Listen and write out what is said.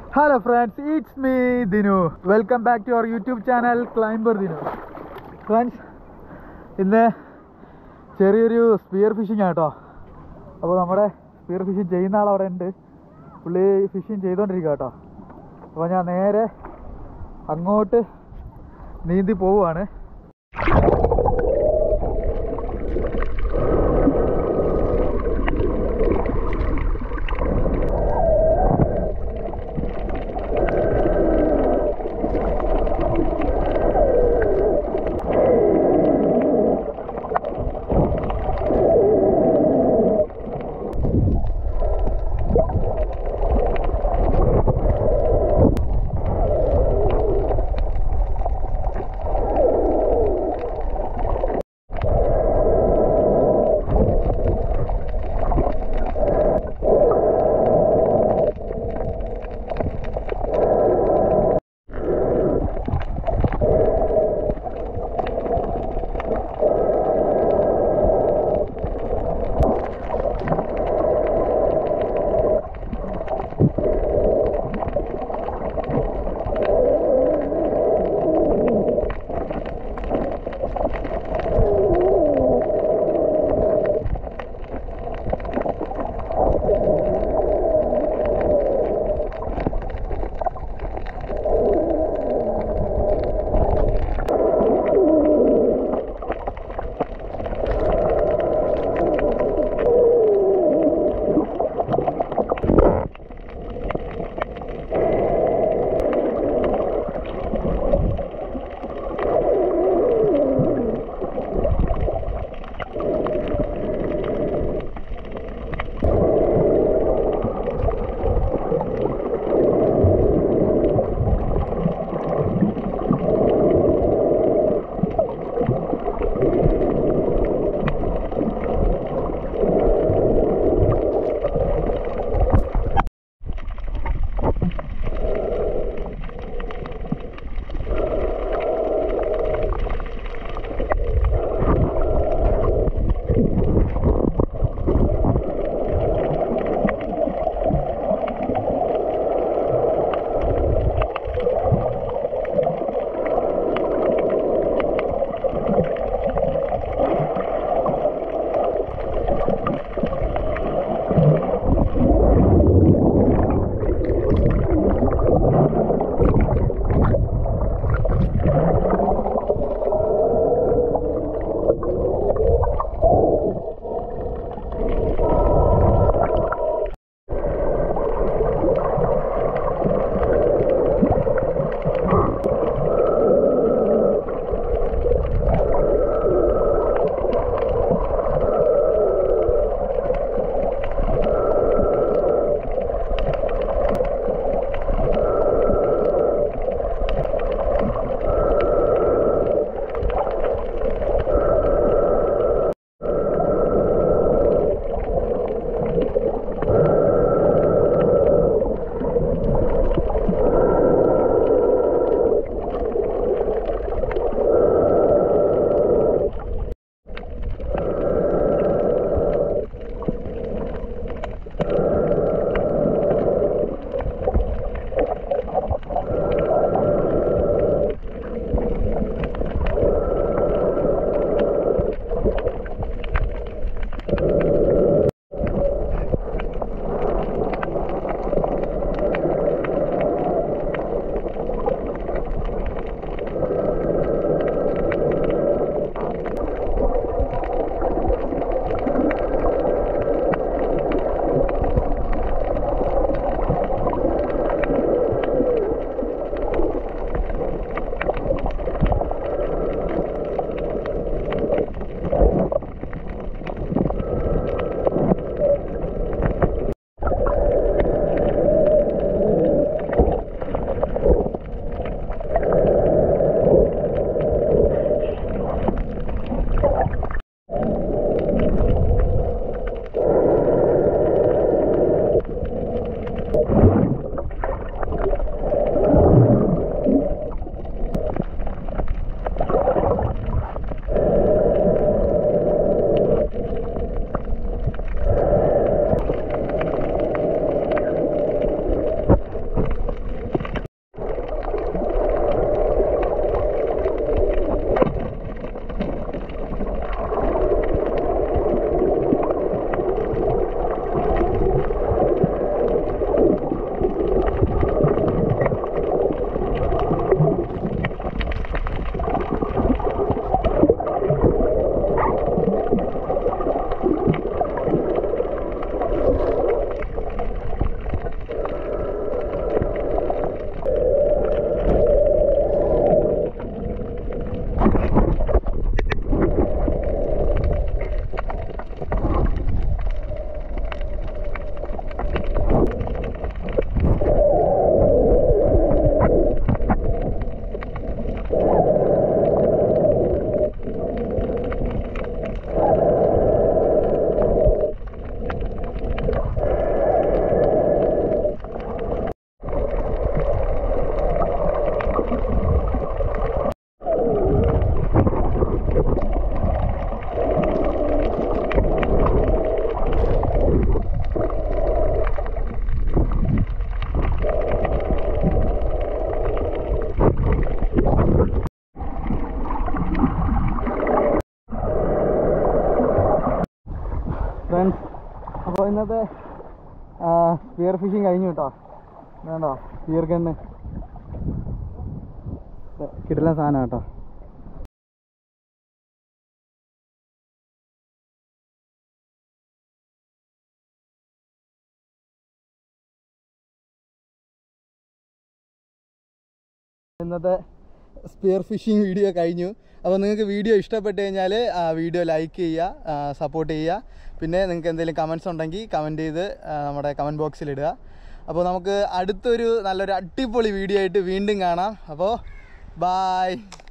hello friends it's me Dinu welcome back to our YouTube channel climber Dinu friends ഇന്ന് ചെറിയൊരു sphere phishing ആട്ടോ അപ്പോൾ നമ്മുടെ സ്പിയർ ഫിഷിംഗ് ചെയ്യുന്ന ആൾ അവിടെ ഉണ്ട് പുള്ളി ഫിഷിംഗ് ചെയ്തുകൊണ്ടിരിക്കുക കേട്ടോ അപ്പോൾ ഞാൻ നേരെ അങ്ങോട്ട് നീന്തി പോവുകയാണ് ഇന്നത്തെ സ്പിയർ ഫിഷിങ് കഴിഞ്ഞു കേട്ടോ വേണ്ടോ സ്പിയർ ഗണ്ണ് കിട്ടുന്ന സാധനം കേട്ടോ ഇന്നത്തെ സ്പിയർ ഫിഷിംഗ് വീഡിയോ കഴിഞ്ഞു അപ്പോൾ നിങ്ങൾക്ക് വീഡിയോ ഇഷ്ടപ്പെട്ട് കഴിഞ്ഞാൽ വീഡിയോ ലൈക്ക് ചെയ്യുക സപ്പോർട്ട് ചെയ്യുക പിന്നെ നിങ്ങൾക്ക് എന്തെങ്കിലും കമൻസ് ഉണ്ടെങ്കിൽ കമൻറ്റ് ചെയ്ത് ആ, നമ്മുടെ കമൻറ്റ് ബോക്സിൽ ഇടുക അപ്പോൾ നമുക്ക് അടുത്തൊരു നല്ലൊരു അടിപൊളി വീഡിയോ ആയിട്ട് വീണ്ടും കാണാം അപ്പോൾ ബായ്